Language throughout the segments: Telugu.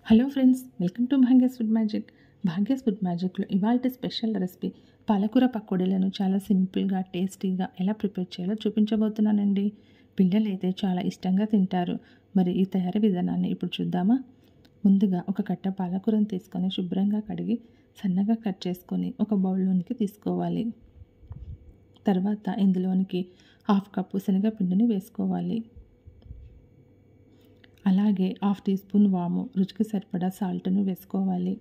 hello friends welcome to Bhagya's food magic Bhagya's food మ్యాజిక్లో ఇవాళ స్పెషల్ రెసిపీ పాలకూర పకోడీలను చాలా సింపుల్గా టేస్టీగా ఎలా ప్రిపేర్ చేయాలో చూపించబోతున్నానండి పిల్లలు అయితే చాలా ఇష్టంగా తింటారు మరి ఈ తయారీ విధానాన్ని ఇప్పుడు చూద్దామా ముందుగా ఒక కట్ట పాలకూరను తీసుకొని శుభ్రంగా కడిగి సన్నగా కట్ చేసుకొని ఒక బౌల్లోనికి తీసుకోవాలి తర్వాత ఇందులోనికి హాఫ్ కప్పు శనగపిండిని వేసుకోవాలి అలాగే హాఫ్ టీ స్పూన్ వాము రుచికి సరిపడా సాల్ట్ను వేసుకోవాలి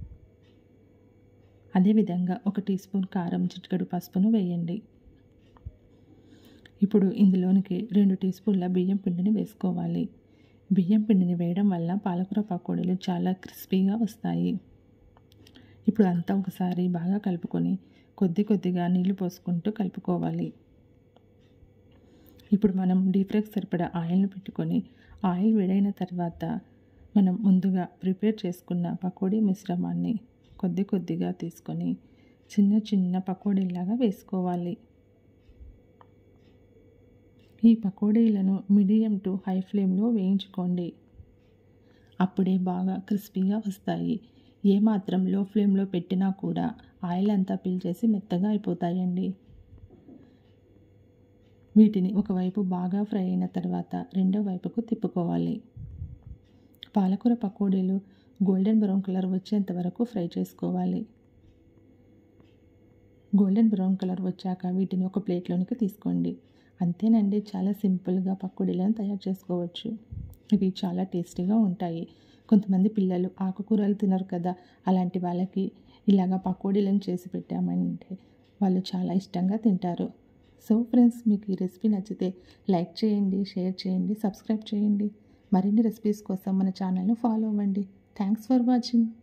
అదేవిధంగా ఒక టీ స్పూన్ కారం చిటికెడు పసుపును వేయండి ఇప్పుడు ఇందులోనికి రెండు టీ స్పూన్ల బియ్యం పిండిని వేసుకోవాలి బియ్యం పిండిని వేయడం వల్ల పాలకూర పకోడీలు చాలా క్రిస్పీగా వస్తాయి ఇప్పుడు అంతా ఒకసారి బాగా కలుపుకొని కొద్ది కొద్దిగా నీళ్లు పోసుకుంటూ కలుపుకోవాలి ఇప్పుడు మనం డీప్ ఫ్రైకి సరిపడా ఆయిల్ను పెట్టుకొని ఆయిల్ వేడైన తర్వాత మనం ముందుగా ప్రిపేర్ చేసుకున్న పకోడీ మిశ్రమాన్ని కొద్ది కొద్దిగా తీసుకొని చిన్న చిన్న పకోడీలాగా వేసుకోవాలి ఈ పకోడీలను మీడియం టు హై ఫ్లేమ్లో వేయించుకోండి అప్పుడే బాగా క్రిస్పీగా వస్తాయి ఏమాత్రం లో ఫ్లేమ్లో పెట్టినా కూడా ఆయిల్ అంతా పీల్చేసి మెత్తగా అయిపోతాయండి వీటిని ఒకవైపు బాగా ఫ్రై అయిన తర్వాత రెండో వైపుకు తిప్పుకోవాలి పాలకూర పకోడీలు గోల్డెన్ బ్రౌన్ కలర్ వచ్చేంత వరకు ఫ్రై చేసుకోవాలి గోల్డెన్ బ్రౌన్ కలర్ వచ్చాక వీటిని ఒక ప్లేట్లోనికి తీసుకోండి అంతేనండి చాలా సింపుల్గా పకోడీలను తయారు చేసుకోవచ్చు ఇవి చాలా టేస్టీగా ఉంటాయి కొంతమంది పిల్లలు ఆకుకూరలు తినరు కదా అలాంటి వాళ్ళకి ఇలాగ పకోడీలను చేసి పెట్టామంటే వాళ్ళు చాలా ఇష్టంగా తింటారు సో ఫ్రెండ్స్ మీకు ఈ రెసిపీ నచ్చితే లైక్ చేయండి షేర్ చేయండి సబ్స్క్రైబ్ చేయండి మరిన్ని రెసిపీస్ కోసం మన ఛానల్ను ఫాలో అవ్వండి థ్యాంక్స్ ఫర్ వాచింగ్